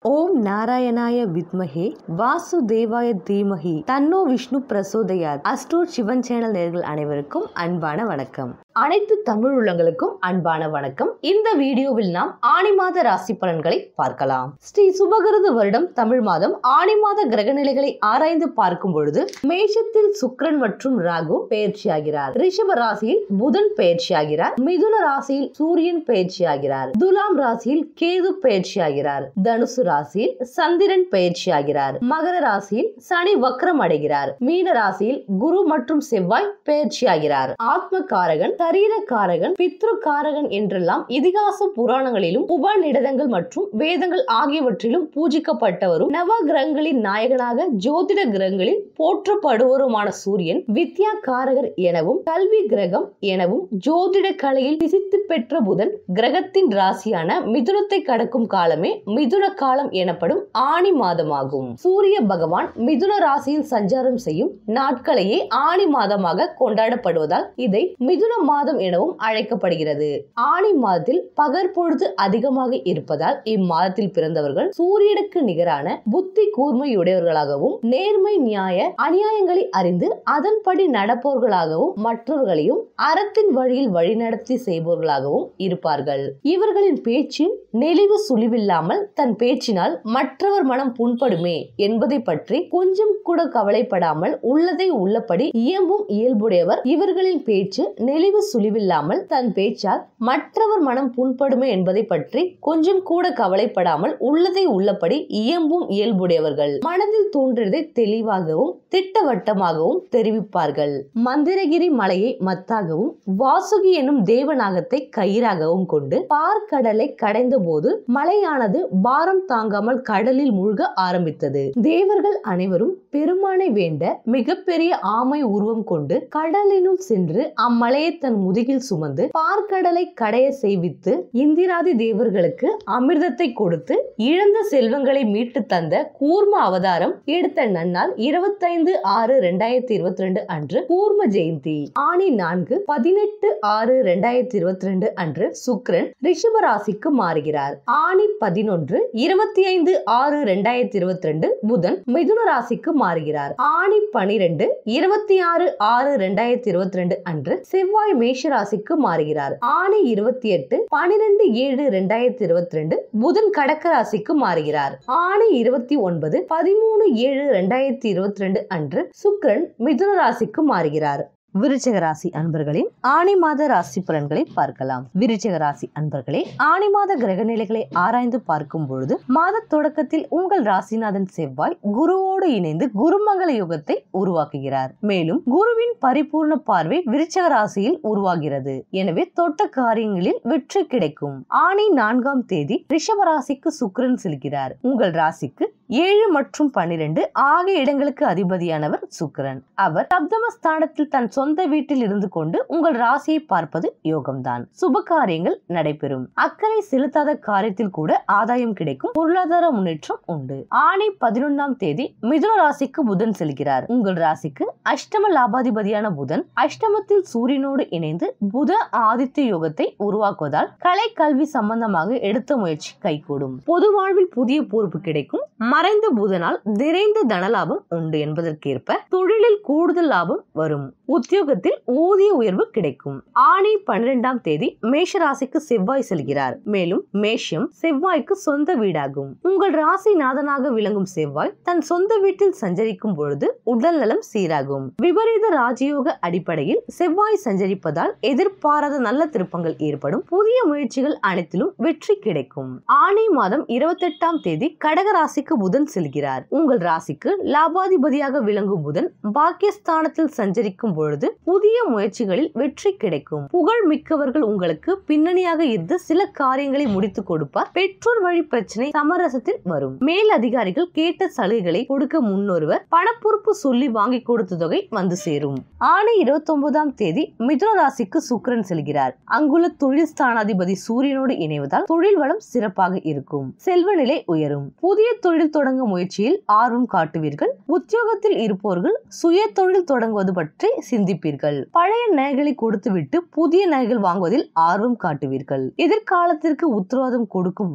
ஓம் நாராயணாய வித்மஹே வாசுதேவாய தீமஹி தன்னோ விஷ்ணு பிரசோதயாத் அஸ்ட்ரோட் சிவன் சேனல் நேர்கள் அனைவருக்கும் அன்பான வணக்கம் அனைத்து தமிழ் உள்ளங்களுக்கும் அன்பான வணக்கம் இந்த வீடியோவில் நாம் ஆணி மாத ராசி பலன்களை பார்க்கலாம் ஸ்ரீ சுபகிருது வருடம் தமிழ் மாதம் ஆணி மாத கிரக நிலைகளை ஆராய்ந்து பார்க்கும் பொழுது மேஷத்தில் சுக்கிரன் மற்றும் ராகு பெயர்ச்சியாகிறார் ரிஷப ராசியில் புதன் பெயர்ச்சியாகிறார் மிதுன ராசியில் சூரியன் பெயர்ச்சியாகிறார் துலாம் ராசியில் கேது பெயர்ச்சியாகிறார் தனுசு ராசியில் சந்திரன் பெயர்ச்சியாகிறார் மகர ராசியில் சனி வக்ரம் அடைகிறார் மீன ராசியில் குரு மற்றும் செவ்வாய் பெயர்ச்சியாகிறார் ஆத்ம காரகன் சரீர காரகன் பித்ரு காரகன் என்றெல்லாம் இதிகாச புராணங்களிலும் உபநிடதங்கள் மற்றும் வேதங்கள் ஆகியவற்றிலும் பூஜிக்கப்பட்டவரும் நவ கிரகங்களின் நாயகனாக ஜோதிட கிரகங்களில் போற்றப்படுவருமான சூரியன் வித்யா காரகர் எனவும் கல்வி கிரகம் எனவும் ஜோதிட கலையில் பிசித்து பெற்ற புதன் கிரகத்தின் ராசியான மிதுனத்தை கடக்கும் காலமே மிதுன காலம் எனப்படும் ஆணி மாதமாகும் சூரிய பகவான் மிதுன ராசியில் சஞ்சாரம் செய்யும் நாட்களையே ஆணி மாதமாக கொண்டாடப்படுவதால் இதை மிதுன மாதம் எனவும் அழைக்கப்படுகிறது ஆணி மாதத்தில் பகற்பொழுது அதிகமாக இருப்பதால் இம்மாதத்தில் பிறந்தவர்கள் சூரியனுக்கு நிகரான புத்தி கூர்மையுடையவர்களாகவும் நேர்மை நியாய அநியாயங்களை அறிந்து அதன்படி நடப்பவர்களாகவும் மற்றவர்களையும் அறத்தின் வழியில் வழிநடத்தி செய்பவர்களாகவும் இருப்பார்கள் இவர்களின் பேச்சு நெளிவு சுழிவில்லாமல் தன் பேச்சினால் மற்றவர் மனம் புண்படுமே என்பதை பற்றி கொஞ்சம் கூட கவலைப்படாமல் உள்ளதை உள்ளபடி இயம்பும் இயல்புடையவர் இவர்களின் பேச்சு நெளிவு சுழிவில்லாமல் தன் பேச்சால் மற்றவர் மனம் புண்படுமே என்பதை பற்றி கொஞ்சம் கூட கவலைப்படாமல் உள்ளதை உள்ளபடி இயம்பும் இயல்புடையவர்கள் மனதில் தோன்றியதை தெளிவாகவும் திட்டவட்டமாகவும் தெரிவிப்பார்கள் மந்திரகிரி மலையை மத்தாகவும் வாசுகி எனும் தேவநாகத்தை கயிறாகவும் கொண்டு பார்க்கடலை கடைந்த போது மலையானது பாரம் தாங்காமல் கடலில் மூழ்க ஆரம்பித்தது தேவர்கள் அனைவரும் பெருமானை வேண்ட மிகப்பெரிய ஆமை உருவம் கொண்டு கடலினுள் சென்று அம்மலையை தன் முதுகில் சுமந்து பார்க்கடலை கடைய செய்வித்து இந்திராதி தேவர்களுக்கு அமிர்தத்தை கொடுத்து இழந்த செல்வங்களை மீட்டு தந்த கூர்ம அவதாரம் எடுத்த நன்னால் இருபத்தைந்து ஆறு ரெண்டாயிரத்தி இருபத்தி ரெண்டு அன்று கூர்ம ஜெயந்தி ஆணி நான்கு பதினெட்டு ஆறு ரெண்டாயிரத்தி இருபத்தி ரெண்டு அன்று சுக்ரன் ரிஷப ராசிக்கு மாறுகிறார் ஆணி பதினொன்று இருபத்தி ஐந்து ஆறு ரெண்டாயிரத்தி இருபத்தி ரெண்டு புதன் மிதுன ராசிக்கு மாறுகிறார் ஆணி பனிரெண்டு இருபத்தி ஆறு ஆறு ரெண்டாயிரத்தி இருபத்தி ரெண்டு அன்று செவ்வாய் மேஷ ராசிக்கு மாறுகிறார் ஆணி இருபத்தி எட்டு பனிரெண்டு ஏழு ரெண்டாயிரத்தி இருபத்தி ரெண்டு புதன் கடக்க ராசிக்கு மாறுகிறார் ஆணி இருபத்தி ஒன்பது பதிமூணு ஏழு ரெண்டாயிரத்தி இருபத்தி ரெண்டு அன்று சுக்கிரன் மிதுன ராசிக்கு மாறுகிறார் விருச்சக ராசி அன்பர்களின் ஆணி மாத ராசி பலன்களை பார்க்கலாம் விருச்சக ராசி அன்பர்களே ஆணி மாத கிரக நிலைகளை ஆராய்ந்து பார்க்கும் பொழுது மாத தொடக்கத்தில் உங்கள் ராசிநாதன் செவ்வாய் குருவோடு இணைந்து குருமங்கள யுகத்தை உருவாக்குகிறார் மேலும் குருவின் பரிபூர்ண பார்வை விருச்சக ராசியில் உருவாகிறது எனவே தொட்ட காரியங்களில் வெற்றி கிடைக்கும் ஆணி நான்காம் தேதி ரிஷப ராசிக்கு சுக்கிரன் செல்கிறார் உங்கள் ராசிக்கு ஏழு மற்றும் பன்னிரண்டு ஆகிய இடங்களுக்கு அதிபதியானவர் சுக்கிரன் அவர் சப்தமஸ்தானத்தில் தன் சொந்த வீட்டில் இருந்து கொண்டு உங்கள் ராசியை பார்ப்பது யோகம்தான் சுப காரியங்கள் நடைபெறும் அக்கறை செலுத்தாத காரியத்தில் கூட ஆதாயம் கிடைக்கும் பொருளாதார முன்னேற்றம் உண்டு ஆணி பதினொன்றாம் தேதி மிதுன ராசிக்கு புதன் செல்கிறார் உங்கள் ராசிக்கு அஷ்டம லாபாதிபதியான புதன் அஷ்டமத்தில் சூரியனோடு இணைந்து புத ஆதித்ய யோகத்தை உருவாக்குவதால் கலை கல்வி சம்பந்தமாக எடுத்த முயற்சி கைகூடும் பொது வாழ்வில் புதிய பொறுப்பு கிடைக்கும் மறைந்த புதனால் நிறைந்த தனலாபம் உண்டு என்பதற்கேற்ப தொழிலில் கூடுதல் லாபம் வரும் உத்தியோகத்தில் ஊதிய உயர்வு கிடைக்கும் ஆணி பன்னிரெண்டாம் தேதி மேஷ ராசிக்கு செவ்வாய் செல்கிறார் மேலும் மேஷம் செவ்வாய்க்கு சொந்த வீடாகும் உங்கள் ராசி நாதனாக விளங்கும் செவ்வாய் தன் சொந்த வீட்டில் சஞ்சரிக்கும் பொழுது உடல் நலம் சீராகும் விபரீத ராஜயோக அடிப்படையில் செவ்வாய் சஞ்சரிப்பதால் எதிர்பாராத நல்ல திருப்பங்கள் ஏற்படும் புதிய முயற்சிகள் அனைத்திலும் வெற்றி கிடைக்கும் ஆணி மாதம் இருபத்தி எட்டாம் தேதி கடக ராசிக்கு புதன் செல்கிறார் உங்கள் ராசிக்கு லாபாதிபதியாக விளங்கும் புதன் பாக்கியஸ்தானத்தில் சஞ்சரிக்கும் பொழுது புதிய முயற்சிகளில் வெற்றி கிடைக்கும் புகழ் மிக்கவர்கள் உங்களுக்கு பின்னணியாக இருந்து சில காரியங்களை முடித்து கொடுப்பார் பெற்றோர் வழி பிரச்சனை சமரசத்தில் வரும் மேல் அதிகாரிகள் கேட்ட சலுகைகளை கொடுக்க முன்னொருவர் பணப்பொறுப்பு சொல்லி வாங்கி கொடுத்த தொகை வந்து சேரும் ஆணி இருபத்தி ஒன்பதாம் தேதி மிதுன ராசிக்கு சுக்கிரன் செல்கிறார் அங்குள்ள தொழில் ஸ்தானாதிபதி சூரியனோடு இணைவதால் தொழில் வளம் சிறப்பாக இருக்கும் செல்வ நிலை உயரும் புதிய தொழில் தொடங்க முயற்சியில் ஆர்வம் காட்டுவீர்கள் உத்தியோகத்தில் இருப்பவர்கள் சுய தொழில் தொடங்குவது பற்றி சிந்திப்பீர்கள் பழைய நகைகளை கொடுத்துவிட்டு புதிய நகைகள் வாங்குவதில் ஆர்வம் காட்டுவீர்கள் எதிர்காலத்திற்கு உத்தரவாதம் கொடுக்கும் விதத்தில்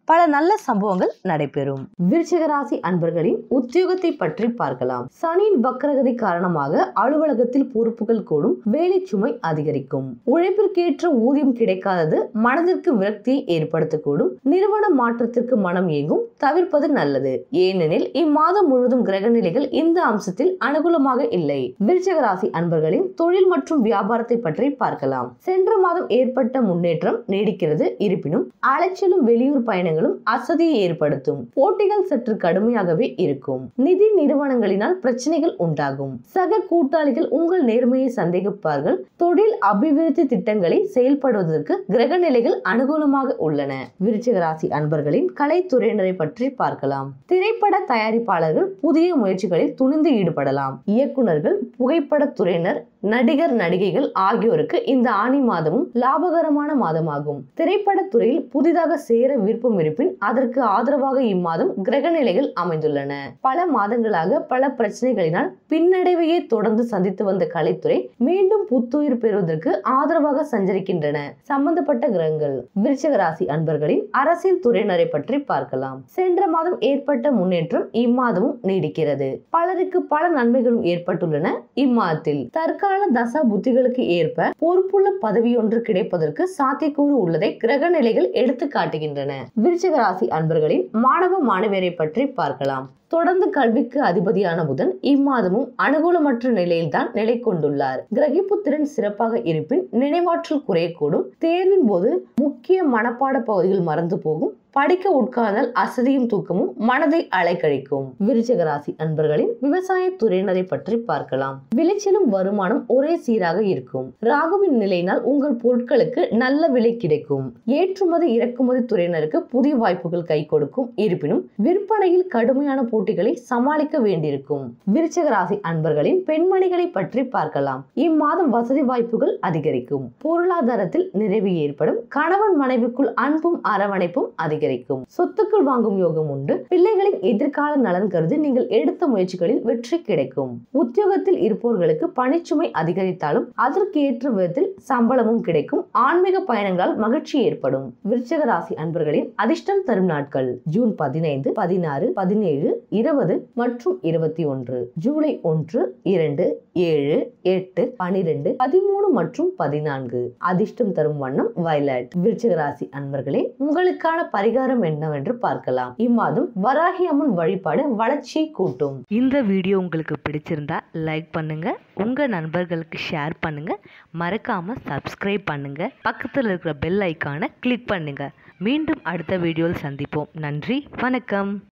பல நல்ல சம்பவங்கள் நடைபெறும் விருச்சிக ராசி அன்பர்களின் உத்தியோகத்தை பற்றி பார்க்கலாம் சனியின் வக்ரகதி காரணமாக அலுவலகத்தில் பொறுப்புகள் கூடும் வேலை சுமை அதிகரிக்கும் உழைப்பிற்கேற்ற ஊதியம் கிடைக்காதது மனதிற்கு விரக்தியை ஏற்படுத்தக்கூடும் நிறுவன மாற்றத்திற்கு மனம் இயங்கும் தவிர்ப்பது நல்லது ஏனெனில் இம்மாதம் முழுவதும் கிரக நிலைகள் இந்த அம்சத்தில் அனுகூலமாக இல்லை விருச்சிக ராசி அன்பர்களின் தொழில் மற்றும் வியாபாரத்தை பற்றி பார்க்கலாம் சென்ற மாதம் ஏற்பட்ட முன்னேற்றம் நீடிக்கிறது இருப்பினும் அலைச்சலும் வெளியூர் பயணங்களும் அசதியை ஏற்படுத்தும் போட்டிகள் சற்று கடுமையாகவே இருக்கும் நிதி நிறுவனங்களினால் பிரச்சனைகள் உண்டாகும் சக கூட்டாளிகள் உங்கள் நேர்மையை சந்தேகிப்பார்கள் தொழில் அபிவிருத்தி திட்டங்களை செயல்படுவதற்கு கிரக நிலைகள் அனுகூலமாக உள்ளன விருச்சிக ராசி அன்பர்களின் கலைத்துறையினரை பற்றி பார்க்கலாம் திரைப்பட தயாரிப்பாளர்கள் புதிய முயற்சிகளில் துணிந்து ஈடுபடலாம் இயக்குனர்கள் புகைப்படத் துறையினர் நடிகர் நடிகைகள் ஆகியோருக்கு இந்த ஆணி மாதமும் லாபகரமான மாதமாகும் திரைப்படத் துறையில் புதிதாக சேர விருப்பம் இருப்பின் அதற்கு ஆதரவாக இம்மாதம் கிரக நிலைகள் அமைந்துள்ளன பல மாதங்களாக பல பிரச்சனைகளினால் பின்னடைவையே தொடர்ந்து சந்தித்து வந்த கலைத்துறை மீண்டும் புத்துயிர் பெறுவதற்கு ஆதரவாக சஞ்சரிக்கின்றன சம்பந்தப்பட்ட கிரகங்கள் விருச்சிக ராசி அன்பர்களின் அரசியல் துறையினரை பற்றி பார்க்கலாம் சென்ற மாதம் ஏற்பட்ட முன்னேற்றம் இம்மாதமும் நீடிக்கிறது பலருக்கு பல நன்மைகளும் ஏற்பட்டுள்ளன இம்மாதத்தில் தற்கால தசா புத்திகளுக்கு ஏற்ப பொறுப்புள்ள பதவியொன்று கிடைப்பதற்கு சாத்தியக்கூறு உள்ளதை கிரக நிலைகள் எடுத்து காட்டுகின்றன விருச்சிக ராசி அன்பர்களின் மாணவ மாணவியரை பற்றி பார்க்கலாம் தொடர்ந்து கல்விக்கு அதிபதியான புதன் இம்மாதமும் அனுகூலமற்ற நிலையில்தான் நிலை கொண்டுள்ளார் கிரகிப்பு திறன் சிறப்பாக இருப்பின் நினைவாற்றல் குறையக்கூடும் தேர்வின் போது முக்கிய மனப்பாட பகுதிகள் மறந்து போகும் படிக்க உட்கார்ந்தால் அசதியும் தூக்கமும் மனதை அலைக்கழிக்கும் விருச்சிக ராசி அன்பர்களின் விவசாய துறையினரை பற்றி பார்க்கலாம் விளைச்சலும் வருமானம் ஒரே சீராக இருக்கும் ராகுவின் நிலையினால் உங்கள் பொருட்களுக்கு நல்ல விலை கிடைக்கும் ஏற்றுமதி இறக்குமதி துறையினருக்கு புதிய வாய்ப்புகள் கை கொடுக்கும் இருப்பினும் விற்பனையில் கடுமையான போட்டிகளை சமாளிக்க வேண்டியிருக்கும் விருச்சிக ராசி அன்பர்களின் பெண்மணிகளை பற்றி பார்க்கலாம் இம்மாதம் வசதி வாய்ப்புகள் அதிகரிக்கும் பொருளாதாரத்தில் நிறைவு ஏற்படும் கணவன் மனைவிக்குள் அன்பும் அரவணைப்பும் அதிகரிக்கும் அதிகரிக்கும் சொத்துக்கள் வாங்கும் யோகம் உண்டு பிள்ளைகளின் எதிர்கால நலன் கருதி நீங்கள் எடுத்த முயற்சிகளில் வெற்றி கிடைக்கும் உத்தியோகத்தில் இருப்பவர்களுக்கு பணிச்சுமை அதிகரித்தாலும் அதற்கு ஏற்ற விதத்தில் சம்பளமும் கிடைக்கும் ஆன்மீக பயணங்களால் மகிழ்ச்சி ஏற்படும் விருச்சக ராசி அன்பர்களின் அதிர்ஷ்டம் தரும் நாட்கள் ஜூன் பதினைந்து பதினாறு பதினேழு இருபது மற்றும் இருபத்தி ஒன்று ஜூலை ஒன்று இரண்டு ஏழு எட்டு பனிரெண்டு பதிமூணு மற்றும் பதினான்கு அதிர்ஷ்டம் தரும் வண்ணம் வயலட் விருச்சிக ராசி அன்பர்களே உங்களுக்கான பரிகாரம் என்னவென்று பார்க்கலாம் இம்மாதம் வராகி அம்மன் வழிபாடு வளர்ச்சியை கூட்டும் இந்த வீடியோ உங்களுக்கு பிடிச்சிருந்தா லைக் பண்ணுங்க உங்க நண்பர்களுக்கு ஷேர் பண்ணுங்க மறக்காம சப்ஸ்கிரைப் பண்ணுங்க பக்கத்தில் இருக்கிற பெல் ஐக்கானை கிளிக் பண்ணுங்க மீண்டும் அடுத்த வீடியோவில் சந்திப்போம் நன்றி வணக்கம்